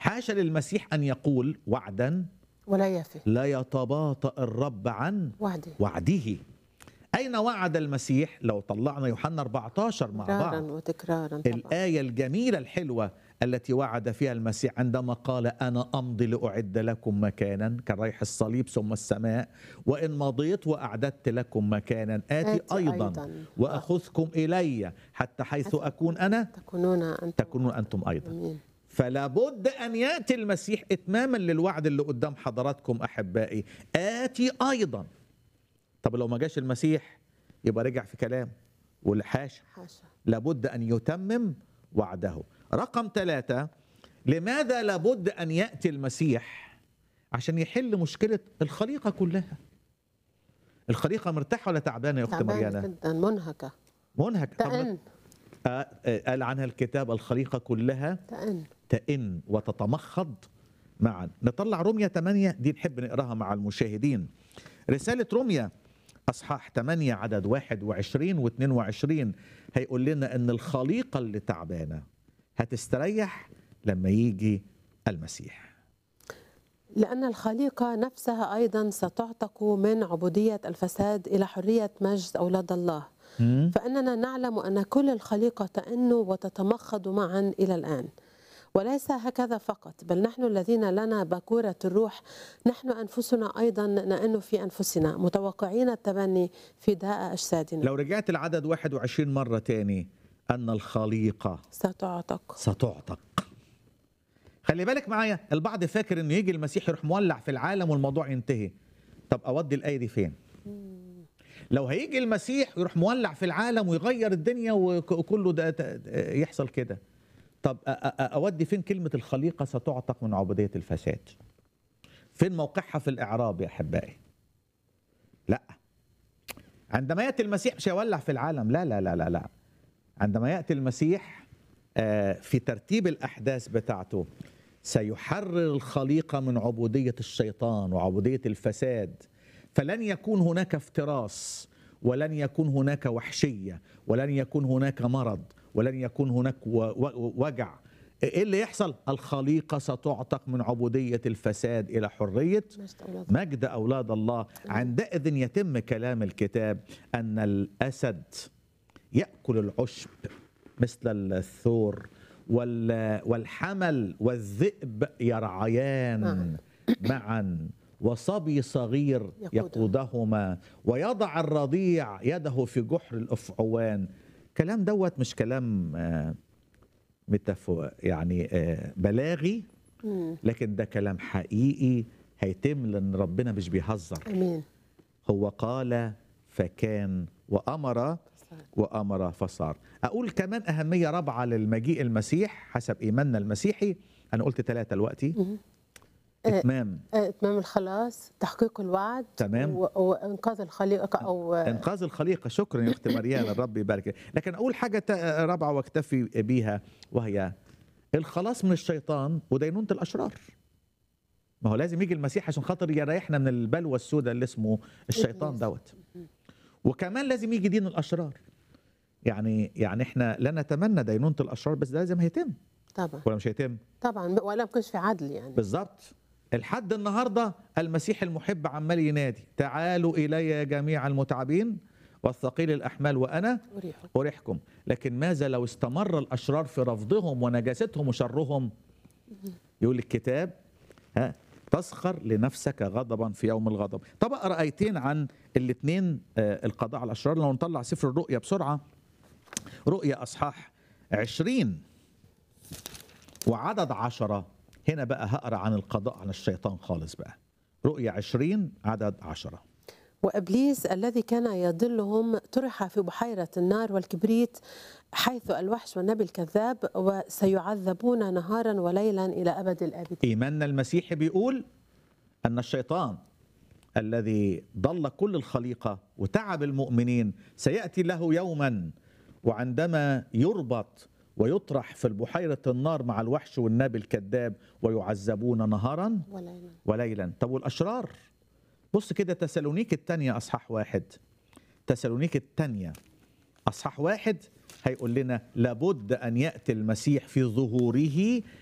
حاشا للمسيح ان يقول وعدا ولا يفي لا يتباطأ الرب عن وعدي وعده اين وعد المسيح لو طلعنا يوحنا 14 مع تكرارا بعض وتكرارا طبعا الآية الجميلة الحلوة التي وعد فيها المسيح عندما قال أنا أمضي لأعد لكم مكانا كالريح الصليب ثم السماء وإن مضيت وأعددت لكم مكانا آتي, آتي أيضا, أيضاً. وأخذكم إلي حتى حيث أكون أنا تكونون أنتم تكونون أنتم أيضا أمين فلا بد أن يأتي المسيح إتماما للوعد اللي قدام حضراتكم أحبائي آتي أيضا طب لو ما جاش المسيح يبقى رجع في كلام والحاشا حاشا لابد أن يتمم وعده رقم ثلاثة لماذا لابد أن يأتي المسيح عشان يحل مشكلة الخليقة كلها الخليقة مرتاحة ولا تعبانة يا أخت تعبانة مريانة جدا منهكة منهك طب تأن آه، آه، قال عنها الكتاب الخليقة كلها تأن تئن وتتمخض معا نطلع رمية 8 دي نحب نقراها مع المشاهدين رسالة رمية أصحاح 8 عدد 21 و22 هيقول لنا أن الخليقة اللي تعبانة هتستريح لما يجي المسيح لأن الخليقة نفسها أيضا ستعتق من عبودية الفساد إلى حرية مجد أولاد الله فإننا نعلم أن كل الخليقة تئن وتتمخض معا إلى الآن وليس هكذا فقط بل نحن الذين لنا باكورة الروح نحن أنفسنا أيضا نئن في أنفسنا متوقعين التبني فداء أجسادنا لو رجعت العدد 21 مرة تاني أن الخليقة ستعتق ستعتق خلي بالك معايا البعض فاكر انه يجي المسيح يروح مولع في العالم والموضوع ينتهي طب اودي الايه دي فين لو هيجي المسيح يروح مولع في العالم ويغير الدنيا وك- وكله ده ده- يحصل كده طب أ- أ- أ- اودي فين كلمه الخليقه ستعتق من عبوديه الفساد فين موقعها في الاعراب يا احبائي لا عندما ياتي المسيح مش هيولع في العالم لا لا لا لا لا عندما ياتي المسيح آه، في ترتيب الاحداث بتاعته سيحرر الخليقه من عبوديه الشيطان وعبوديه الفساد فلن يكون هناك افتراس ولن يكون هناك وحشيه ولن يكون هناك مرض ولن يكون هناك و- و- وجع ايه اللي يحصل الخليقه ستعتق من عبوديه الفساد الى حريه مجد أولاد الله. مجد اولاد الله عندئذ يتم كلام الكتاب ان الاسد ياكل العشب مثل الثور وال- والحمل والذئب يرعيان معاً. معا وصبي صغير يقودهما. يقودهما ويضع الرضيع يده في جحر الافعوان كلام دوت مش كلام آه، متفو يعني آه، بلاغي مم. لكن ده كلام حقيقي هيتم لان ربنا مش بيهزر أمين هو قال فكان وامر وامر فصار اقول كمان اهميه رابعه للمجيء المسيح حسب ايماننا المسيحي انا قلت ثلاثه دلوقتي مهم. آه، اتمام آه، إتمام الخلاص تحقيق الوعد تمام. و- وإنقاذ الخليقة أو آه، انقاذ الخليقه شكرا يا اخت مريان الرب يبارك لكن اقول حاجه تا- رابعه واكتفي بيها وهي الخلاص من الشيطان ودينونه الاشرار ما هو لازم يجي المسيح عشان خاطر يريحنا من البلوى السوداء اللي اسمه الشيطان إبليس. دوت وكمان لازم يجي دين الاشرار يعني يعني احنا لا نتمنى دينونه الاشرار بس ده لازم هيتم طبعا ولا مش هيتم طبعا ولا ما كانش في عدل يعني بالظبط الحد النهارده المسيح المحب عمال ينادي تعالوا الي يا جميع المتعبين والثقيل الاحمال وانا أريحك اريحكم لكن ماذا لو استمر الاشرار في رفضهم ونجاستهم وشرهم يقول الكتاب ها تسخر لنفسك غضبا في يوم الغضب طب اقرا ايتين عن الاثنين القضاء على الاشرار لو نطلع سفر الرؤيا بسرعه رؤيا اصحاح عشرين وعدد عشرة هنا بقى هقرا عن القضاء على الشيطان خالص بقى رؤيا عشرين عدد عشرة وابليس الذي كان يضلهم طرح في بحيره النار والكبريت حيث الوحش والنبي الكذاب وسيعذبون نهارا وليلا الى ابد الابدين ايماننا المسيحي بيقول ان الشيطان الذي ضل كل الخليقه وتعب المؤمنين سياتي له يوما وعندما يربط ويطرح في البحيره النار مع الوحش والنبي الكذاب ويعذبون نهارا وليلا وليلا طب والاشرار بص كده تسالونيك الثانيه اصحاح واحد تسالونيك الثانيه اصحاح واحد هيقول لنا لابد ان ياتي المسيح في ظهوره